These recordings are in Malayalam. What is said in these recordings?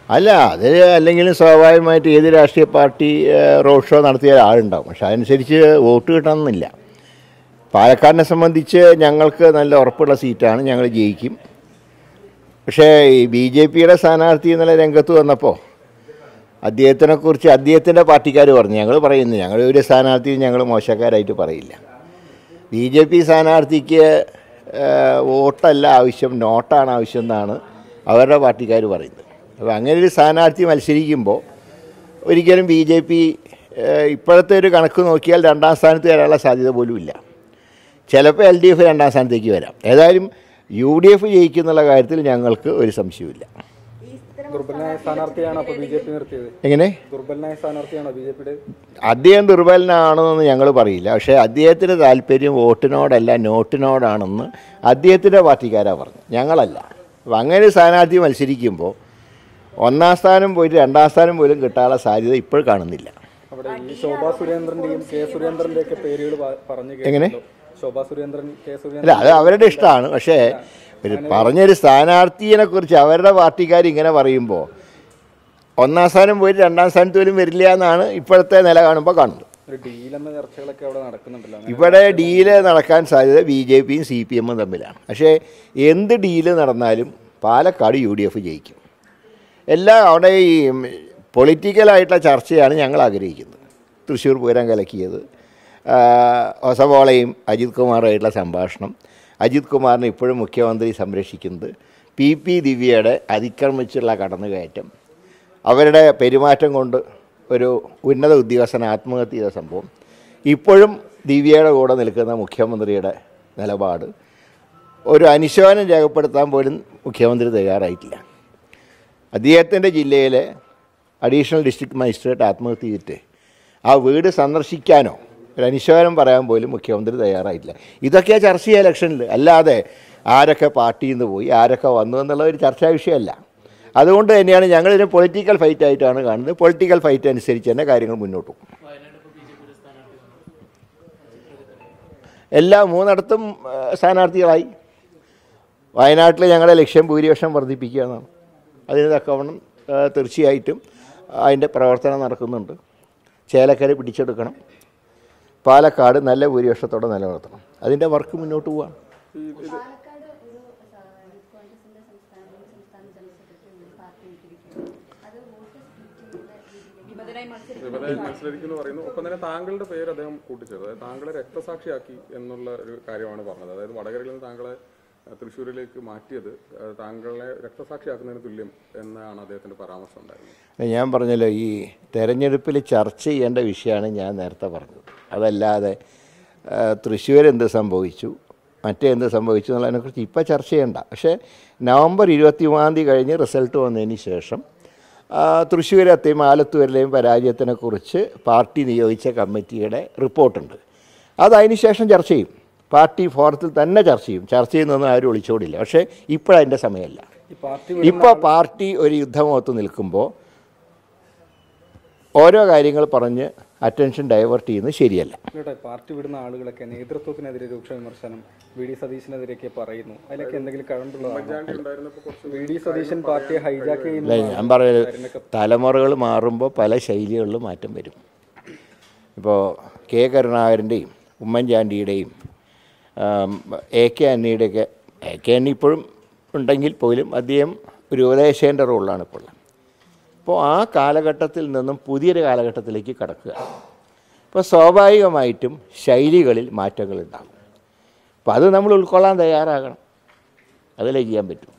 അല്ല അത് അല്ലെങ്കിലും സ്വാഭാവികമായിട്ട് ഏത് രാഷ്ട്രീയ പാർട്ടി ഏഹ്, റോഡ് ഷോ നടത്തിയ ആളുണ്ടാവും പക്ഷെ അതനുസരിച്ച് വോട്ട് കിട്ടണമെന്നില്ല പാലക്കാടിനെ സംബന്ധിച്ച് ഞങ്ങൾക്ക് നല്ല ഉറപ്പുള്ള സീറ്റാണ് ഞങ്ങൾ ജയിക്കും പക്ഷേ ഈ ബി ജെ പിയുടെ സ്ഥാനാർത്ഥി എന്നുള്ള രംഗത്ത് വന്നപ്പോൾ അദ്ദേഹത്തിനെക്കുറിച്ച് അദ്ദേഹത്തിൻ്റെ പാർട്ടിക്കാർ പറഞ്ഞു ഞങ്ങൾ പറയുന്നു ഞങ്ങൾ ഒരു സ്ഥാനാർത്ഥി ഞങ്ങൾ മോശക്കാരായിട്ട് പറയില്ല ബി ജെ പി സ്ഥാനാർത്ഥിക്ക് ഏഹ്, വോട്ടല്ല ആവശ്യം നോട്ടാണ് ആവശ്യം എന്നാണ് അവരുടെ പാർട്ടിക്കാർ പറയുന്നത് അപ്പോൾ അങ്ങനെ ഒരു സ്ഥാനാർത്ഥി മത്സരിക്കുമ്പോൾ ഒരിക്കലും ബി ജെ പി ഇപ്പോഴത്തെ ഒരു കണക്ക് നോക്കിയാൽ രണ്ടാം സ്ഥാനത്ത് വരാനുള്ള സാധ്യത പോലും ഇല്ല ചിലപ്പോൾ എൽ ഡി എഫ് രണ്ടാം സ്ഥാനത്തേക്ക് വരാം ഏതായാലും യു ഡി എഫ് ജയിക്കുന്നുള്ള കാര്യത്തിൽ ഞങ്ങൾക്ക് ഒരു സംശയവുമില്ല ദുർബലനായ സ്ഥാനാർത്ഥിയാണ് അപ്പോൾ ബി ജെ പി നിർത്തിയത് എങ്ങനെ ദുർബലനായ സ്ഥാനാർത്ഥിയാണോ ബി ജെ പിയുടെ അദ്ദേഹം ദുർബലനാണെന്നൊന്നും ഞങ്ങൾ പറയില്ല പക്ഷേ അദ്ദേഹത്തിൻ്റെ താല്പര്യം വോട്ടിനോടല്ല നോട്ടിനോടാണെന്ന് അദ്ദേഹത്തിൻ്റെ പാർട്ടിക്കാരാണ് പറഞ്ഞു ഞങ്ങളല്ല അപ്പം അങ്ങനെ ഒരു സ്ഥാനാർത്ഥി മത്സരിക്കുമ്പോൾ ഒന്നാം സ്ഥാനം പോയിട്ട് രണ്ടാം സ്ഥാനം പോലും കിട്ടാനുള്ള സാധ്യത ഇപ്പോൾ കാണുന്നില്ല അവിടെ ഈ ശോഭാ സുരേന്ദ്രന്റെയും കെ സുരേന്ദ്രന്റെ ഒക്കെ പേരുകൾ പ- പറഞ്ഞു എങ്ങനെ? കേട്ടല്ലോ. ശോഭാ സുരേന്ദ്രൻ കെ അല്ല സുരേന്ദ്രൻ അത് അവരുടെ ഇഷ്ടമാണ് പക്ഷേ ഒരു പറഞ്ഞൊരു സ്ഥാനാർത്ഥിയെ കുറിച്ച് അവരുടെ പാർട്ടിക്കാർ ഇങ്ങനെ പറയുമ്പോൾ ഒന്നാം സ്ഥാനം പോയിട്ട് രണ്ടാം സ്ഥാനത്ത് പോലും വരില്ല എന്നാണ് ഇപ്പോഴത്തെ നില കാണുമ്പോൾ കാണുന്നത് ഒരു ഡീൽ എന്ന ചർച്ചകളൊക്കെ അവിടെ നടക്കുന്നുണ്ടല്ലോ അങ്ങനെ ഇവിടെ ഡീല് നടക്കാൻ സാധ്യത ബി ജെ പിയും സി പി എമ്മും തമ്മിലാണ് പക്ഷേ എന്ത് ഡീല് നടന്നാലും പാലക്കാട് യു ഡി എഫ് ജയിക്കും എല്ലാം അവിടെ ഈ പൊളിറ്റിക്കലായിട്ടുള്ള ചർച്ചയാണ് ഞങ്ങൾ ആഗ്രഹിക്കുന്നത് തൃശ്ശൂർ പൂരം കലക്കിയത് ആ, ഒസവോളയും അജിത് കുമാറുമായിട്ടുള്ള സംഭാഷണം അജിത് കുമാറിനെ ഇപ്പോഴും മുഖ്യമന്ത്രി സംരക്ഷിക്കുന്നത് പി പി ദിവ്യയുടെ അതിക്രമിച്ചുള്ള കടന്നുകയറ്റം അവരുടെ പെരുമാറ്റം കൊണ്ട് ഒരു ഉന്നത ഉദ്യോഗസ്ഥൻ ആത്മഹത്യ ചെയ്ത സംഭവം ഇപ്പോഴും ദിവ്യയുടെ കൂടെ നിൽക്കുന്ന മുഖ്യമന്ത്രിയുടെ നിലപാട് ഒരു അനുശോചനം രേഖപ്പെടുത്താൻ പോലും മുഖ്യമന്ത്രി തയ്യാറായിട്ടില്ല അദ്ദേഹത്തിൻ്റെ ജില്ലയിലെ അഡീഷണൽ ഡിസ്ട്രിക്ട് മജിസ്ട്രേറ്റ് ആത്മഹത്യ ചെയ്തിട്ട് ആ വീട് സന്ദർശിക്കാനോ ഒരു അനുശോചനം പറയാൻ പോലും മുഖ്യമന്ത്രി തയ്യാറായിട്ടില്ല ഇതൊക്കെ ചർച്ച ചെയ്യുക ഇലക്ഷനിൽ അല്ലാതെ ആരൊക്കെ പാർട്ടിയിൽ നിന്ന് പോയി ആരൊക്കെ വന്നു എന്നുള്ള ഒരു ചർച്ചാ വിഷയമല്ല അതുകൊണ്ട് തന്നെയാണ് ഞങ്ങളിതിനെ പൊളിറ്റിക്കൽ ഫൈറ്റ് ആയിട്ടാണ് കാണുന്നത് പൊളിറ്റിക്കൽ ഫൈറ്റ് അനുസരിച്ച് തന്നെ കാര്യങ്ങൾ മുന്നോട്ട് പോകും എല്ലാ മൂന്നിടത്തും ആ, സ്ഥാനാർത്ഥികളായി വയനാട്ടിൽ ഞങ്ങളുടെ ലക്ഷ്യം ഭൂരിപക്ഷം വർദ്ധിപ്പിക്കുക എന്നാണ് അതിന് തക്കവണ്ണം ആ, തീർച്ചയായിട്ടും അതിൻ്റെ പ്രവർത്തനം നടക്കുന്നുണ്ട് ചേലക്കര പിടിച്ചെടുക്കണം പാലക്കാട് നല്ല ഭൂരിപക്ഷത്തോടെ നിലനിർത്തണം അതിൻ്റെ വർക്ക് മുന്നോട്ട് പോവാണ് പാലക്കാട് ഒരു സ- യൂത്ത് കോൺഗ്രസിന്റെ സംസ്ഥാന സംസ്ഥാന ജനറൽ സെക്രട്ടറി ഉണ്ട് പാർട്ടി വിട്ടിരിക്കുന്നത് അത് വോട്ട് സ്പ്ലിറ്റ് ചെയ്യുന്ന രീതിയിലേക്ക് വിമതരായി മത്സരിക്കും വിമതരായി മത്സരിക്കുന്നു പറയുന്നു ഒപ്പം തന്നെ താങ്കളുടെ പേര് അദ്ദേഹം കൂട്ടിച്ചേർത്തു അതായത് താങ്കളെ രക്തസാക്ഷിയാക്കി എന്നുള്ള ഒരു കാര്യമാണ് പറഞ്ഞത് അതായത് വടകരയിൽ നിന്ന് താങ്കളെ അഹ്, തൃശ്ശൂരിലേക്ക് മാറ്റിയത് അഹ്, താങ്കളെ രക്തസാക്ഷിയാക്കുന്നതിന് തുല്യം എന്നാണ് അദ്ദേഹത്തിന്റെ പരാമർശം ഉണ്ടായിരുന്നത് ഞാൻ പറഞ്ഞല്ലോ ഈ തെരഞ്ഞെടുപ്പിൽ ചർച്ച ചെയ്യേണ്ട വിഷയമാണ് ഞാൻ നേരത്തെ പറഞ്ഞത് അതല്ലാതെ ആ, തൃശ്ശൂർ എന്ത് സംഭവിച്ചു മറ്റേ എന്ത് സംഭവിച്ചു എന്നുള്ളതിനെക്കുറിച്ച് ഇപ്പോൾ ചർച്ച ചെയ്യണ്ട പക്ഷേ നവംബർ ഇരുപത്തി മൂന്നാം തീയതി കഴിഞ്ഞ് റിസൾട്ട് വന്നതിന് ശേഷം ആ, തൃശ്ശൂരത്തെയും ആലത്തൂരിലെയും പരാജയത്തിനെക്കുറിച്ച് പാർട്ടി നിയോഗിച്ച കമ്മിറ്റിയുടെ റിപ്പോർട്ടുണ്ട് അത് അതിന് ശേഷം ചർച്ച ചെയ്യും പാർട്ടി ഫോറത്തിൽ തന്നെ ചർച്ച ചെയ്യും ചർച്ച ചെയ്യുന്നൊന്നും ആരും ഒളിച്ചോടില്ല പക്ഷേ ഇപ്പോഴതിൻ്റെ സമയമല്ല ഈ പാർട്ടി ഇപ്പോൾ പാർട്ടി ഒരു യുദ്ധമുഖത്ത് നിൽക്കുമ്പോൾ ഓരോ കാര്യങ്ങൾ പറഞ്ഞ് അറ്റൻഷൻ ഡൈവേർട്ട് ചെയ്യുന്നത് ശരിയല്ല കേട്ടെ പാർട്ടി വിടുന്ന ആളുകളൊക്കെ നേതൃത്വത്തിനെതിരെ രൂക്ഷ വിമർശനം വി ഡി സതീശനെതിരെയൊക്കെ പറയുന്നു അതിലൊക്കെ എന്തെങ്കിലും കഴമ്പുള്ളതാണ് വി ഡി സതീശൻ പാർട്ടിയെ ഹൈജാക്ക് അല്ല ചെയ്യുന്നു ഞാൻ പറയുന്നത് തലമുറകൾ മാറുമ്പോൾ പല ശൈലികളിലും മാറ്റം വരും ഇപ്പോൾ കെ കരുണാകരൻ്റെയും ഉമ്മൻചാണ്ടിയുടെയും ആം, എ കെ അന്നിയുടെയൊക്കെ എ കെ അന്നി ഇപ്പോഴും ഉണ്ടെങ്കിൽ പോലും അദ്ദേഹം ഒരു ഉപദേശേൻ്റെ റോളിലാണ് ഇപ്പോൾ ഉള്ളത് അപ്പോൾ ആ കാലഘട്ടത്തിൽ നിന്നും പുതിയൊരു കാലഘട്ടത്തിലേക്ക് കടക്കുക അപ്പോൾ സ്വാഭാവികമായിട്ടും ശൈലികളിൽ മാറ്റങ്ങൾ ഉണ്ടാകും അപ്പോൾ അത് നമ്മൾ ഉൾക്കൊള്ളാൻ തയ്യാറാകണം അതിലേ ചെയ്യാൻ പറ്റും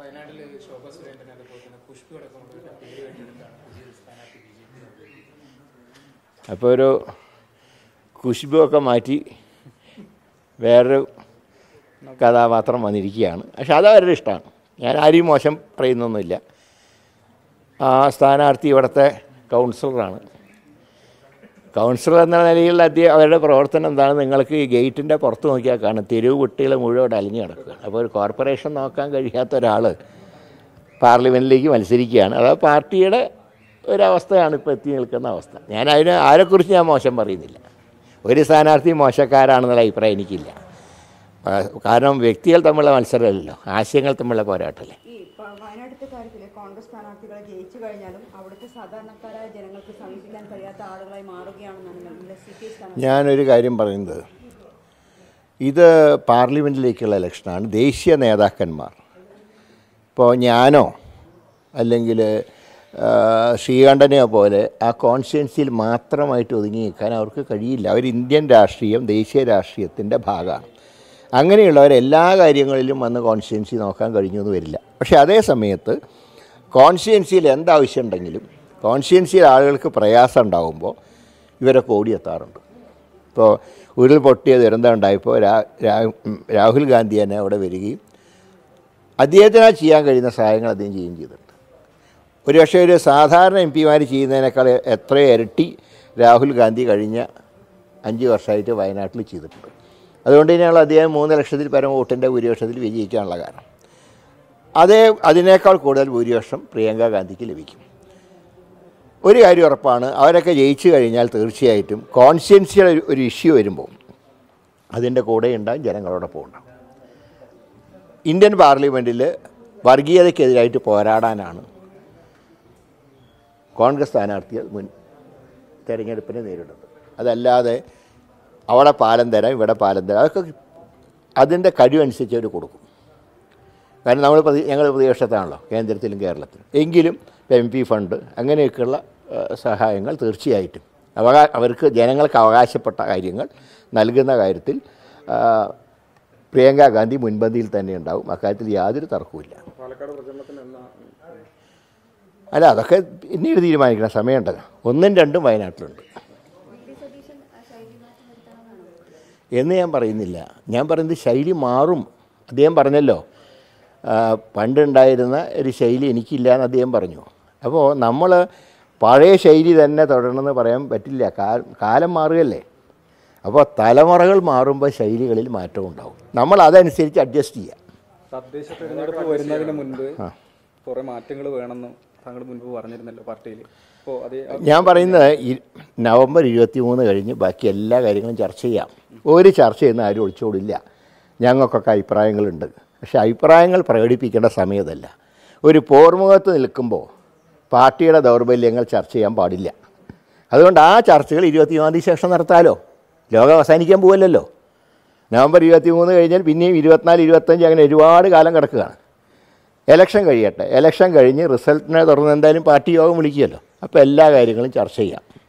അപ്പോൾ ഒരു കുശുബൊക്കെ മാറ്റി വേറൊരു കഥാപാത്രം വന്നിരിക്കുകയാണ് പക്ഷെ അത് അവരുടെ ഇഷ്ടമാണ് ഞാൻ ആരെയും മോശം പറയുന്നൊന്നുമില്ല ആ സ്ഥാനാർത്ഥി ഇവിടുത്തെ കൗൺസിലറാണ് കൗൺസിലർ എന്ന നിലയിൽ അദ്ദേഹം അവരുടെ പ്രവർത്തനം എന്താണ് നിങ്ങൾക്ക് ഈ ഗേറ്റിൻ്റെ പുറത്ത് നോക്കിയാൽ കാണും തെരുവ് കുട്ടികൾ മുഴുവൻ ഇവിടെ അലിഞ്ഞു കിടക്കുകയാണ് അപ്പോൾ ഒരു കോർപ്പറേഷൻ നോക്കാൻ കഴിയാത്ത ഒരാൾ പാർലമെൻറ്റിലേക്ക് മത്സരിക്കുകയാണ് അത് പാർട്ടിയുടെ ഒരവസ്ഥയാണ് ഇപ്പോൾ എത്തി നിൽക്കുന്ന അവസ്ഥ ഞാൻ അതിന് ആരെക്കുറിച്ച് ഞാൻ മോശം പറയുന്നില്ല ഒരു സ്ഥാനാർത്ഥി മോശക്കാരാണെന്നുള്ള അഭിപ്രായം എനിക്കില്ല ആ, കാരണം വ്യക്തികൾ തമ്മിലുള്ള മത്സരമല്ലല്ലോ ആശയങ്ങൾ തമ്മിലുള്ള പോരാട്ടമല്ലേ ഈ പ- വയനാട് വയനാട്ടിലത്തെ കാര്യത്തിൽ കോൺഗ്രസ് സ്ഥാനാർത്ഥികളെ ജയിച്ചു കഴിഞ്ഞാലും അവിടുത്തെ സാധാരണക്കാരായ ജനങ്ങൾക്ക് സമീപിക്കാൻ കഴിയാത്ത ആളുകളായി മാറുകയാണെന്നാണ് നമ്മുടെ സി പി ഐ സ്ഥാനാർത്ഥി ഞാനൊരു കാര്യം പറയുന്നത് ഇത് പാർലമെൻറ്റിലേക്കുള്ള ഇലക്ഷനാണ് ദേശീയ നേതാക്കന്മാർ ഇപ്പോൾ ഞാനോ അല്ലെങ്കിൽ ശ്രീകണ്ഠനെയോ പോലെ ആ കോൺസ്റ്റിറ്റ്യൻസിയിൽ മാത്രമായിട്ട് ഒതുങ്ങി നിൽക്കാൻ അവർക്ക് കഴിയില്ല അവർ ഇന്ത്യൻ രാഷ്ട്രീയം ദേശീയ രാഷ്ട്രീയത്തിൻ്റെ ഭാഗമാണ് അങ്ങനെയുള്ളവർ എല്ലാ കാര്യങ്ങളിലും വന്ന് കോൺസ്റ്റിറ്റ്യൻസി നോക്കാൻ കഴിഞ്ഞു എന്ന് വരില്ല പക്ഷേ അതേ സമയത്ത് കോൺസ്റ്റിറ്റ്യൻസിയിൽ എന്താവശ്യമുണ്ടെങ്കിലും കോൺസ്റ്റിറ്റ്യൻസിയിൽ ആളുകൾക്ക് പ്രയാസം ഉണ്ടാകുമ്പോൾ ഇവരൊക്കെ ഓടിയെത്താറുണ്ട് ഇപ്പോൾ ഉരുൾപൊട്ടിയ ദുരന്തം ഉണ്ടായപ്പോൾ രാ രാ- ഉം, രാഹുൽ ഗാന്ധി തന്നെ അവിടെ വരികയും അദ്ദേഹത്തിന് ചെയ്യാൻ കഴിയുന്ന സഹായങ്ങൾ അദ്ദേഹം ചെയ്യുകയും ചെയ്തിട്ടുണ്ട് ഒരുപക്ഷെ ഒരു സാധാരണ എം പിമാർ ചെയ്യുന്നതിനേക്കാൾ എത്രയോ ഇരട്ടി രാഹുൽ ഗാന്ധി കഴിഞ്ഞ അഞ്ച് വർഷമായിട്ട് വയനാട്ടിൽ ചെയ്തിട്ടുണ്ട് അതുകൊണ്ട് തന്നെയാണ് അദ്ദേഹം മൂന്ന് ലക്ഷത്തിൽ പരം വോട്ടിൻ്റെ ഭൂരിപക്ഷത്തിൽ വിജയിക്കാനുള്ള കാരണം അതേ അതിനേക്കാൾ കൂടുതൽ ഭൂരിപക്ഷം പ്രിയങ്ക ഗാന്ധിക്ക് ലഭിക്കും ഒരു കാര്യം ഉറപ്പാണ് അവരൊക്കെ ജയിച്ചു കഴിഞ്ഞാൽ തീർച്ചയായിട്ടും കോൺസ്റ്റിയൻസിയുടെ ഒരു- ഒരു ഇഷ്യൂ വരുമ്പോൾ അതിൻ്റെ കൂടെ ഉണ്ടാകും ജനങ്ങളോടൊപ്പം ഉണ്ടാകും ഇന്ത്യൻ പാർലമെൻറ്റിൽ വർഗീയതയ്ക്കെതിരായിട്ട് പോരാടാനാണ് കോൺഗ്രസ് സ്ഥാനാർത്ഥികൾ മുൻ തെരഞ്ഞെടുപ്പിനെ നേരിടുന്നത് അതല്ലാതെ അവിടെ പാലം തരാം ഇവിടെ പാലം തരാം അതൊക്കെ അതിൻ്റെ കഴിവനുസരിച്ച് അവർ കൊടുക്കും കാരണം നമ്മൾ പ്രതി ഞങ്ങൾ പ്രതിപക്ഷത്താണല്ലോ കേന്ദ്രത്തിലും കേരളത്തിലും എങ്കിലും എം പി ഫണ്ട് അങ്ങനെയൊക്കെയുള്ള ഏഹ്, സഹായങ്ങൾ തീർച്ചയായിട്ടും അവകാ അവർക്ക് ജനങ്ങൾക്ക് അവകാശപ്പെട്ട കാര്യങ്ങൾ നൽകുന്ന കാര്യത്തിൽ ആ, പ്രിയങ്ക ഗാന്ധി മുൻപന്തിയിൽ തന്നെ ഉണ്ടാവും അക്കാര്യത്തിൽ യാതൊരു തർക്കവുമില്ല പാലക്കാട് പ്രചരണത്തിന് എന്നാ അല്ല അതൊക്കെ പിന്നീട് തീരുമാനിക്കണം സമയമുണ്ടല്ലോ ഒന്നും രണ്ടും വയനാട്ടിലുണ്ട് വി ഡി സതീശൻ ആ ശൈലി മാറ്റം വരുത്തണമെന്നാണ് എന്ന് ഞാൻ പറയുന്നില്ല ഞാൻ പറയുന്നത് ശൈലി മാറും അദ്ദേഹം പറഞ്ഞല്ലോ ആ, പണ്ടുണ്ടായിരുന്ന ഒരു ശൈലി എനിക്കില്ല എന്ന് അദ്ദേഹം പറഞ്ഞു അപ്പോൾ നമ്മൾ പഴയ ശൈലി തന്നെ തുടരണമെന്ന് പറയാൻ പറ്റില്ല കാ- കാലം മാറുകയല്ലേ അപ്പോൾ തലമുറകൾ മാറുമ്പോൾ ശൈലികളിൽ മാറ്റം ഉണ്ടാവും നമ്മൾ അതനുസരിച്ച് അഡ്ജസ്റ്റ് ചെയ്യാം തദ്ദേശ തെരഞ്ഞെടുപ്പ് വരുന്നതിന് മുൻപ് കുറെ മാറ്റങ്ങൾ വേണമെന്ന് താങ്കൾ മുൻപ് പറഞ്ഞിരുന്നല്ലോ പാർട്ടിയിൽ അപ്പോൾ അതേ ഞാൻ പറയുന്നത് ഈ നവംബർ ഇരുപത്തി മൂന്ന് കഴിഞ്ഞ് ബാക്കി എല്ലാ കാര്യങ്ങളും ചർച്ച ചെയ്യാം ഒരു ചർച്ച ചെയ്യുന്ന ആരും ഒളിച്ചോടില്ല ഞങ്ങൾക്കൊക്കെ അഭിപ്രായങ്ങളുണ്ട് പക്ഷേ അഭിപ്രായങ്ങൾ പ്രകടിപ്പിക്കേണ്ട സമയത്തല്ല ഒരു പോർമുഖത്ത് നിൽക്കുമ്പോൾ പാർട്ടിയുടെ ദൗർബല്യങ്ങൾ ചർച്ച ചെയ്യാൻ പാടില്ല അതുകൊണ്ട് ആ ചർച്ചകൾ ഇരുപത്തിമൂന്നാം തീയതി ശേഷം നടത്താമല്ലോ ലോകം അവസാനിക്കാൻ പോകല്ലോ നവംബർ ഇരുപത്തി മൂന്ന് കഴിഞ്ഞാൽ പിന്നെയും ഇരുപത്തിനാല് ഇരുപത്തഞ്ച് അങ്ങനെ ഒരുപാട് കാലം കിടക്കുകയാണ് എലക്ഷൻ കഴിയട്ടെ എലക്ഷൻ കഴിഞ്ഞ് റിസൾട്ടിനെ തുടർന്ന് എന്തായാലും പാർട്ടി യോഗം വിളിക്കുമല്ലോ അപ്പോൾ എല്ലാ കാര്യങ്ങളും ചർച്ച ചെയ്യാം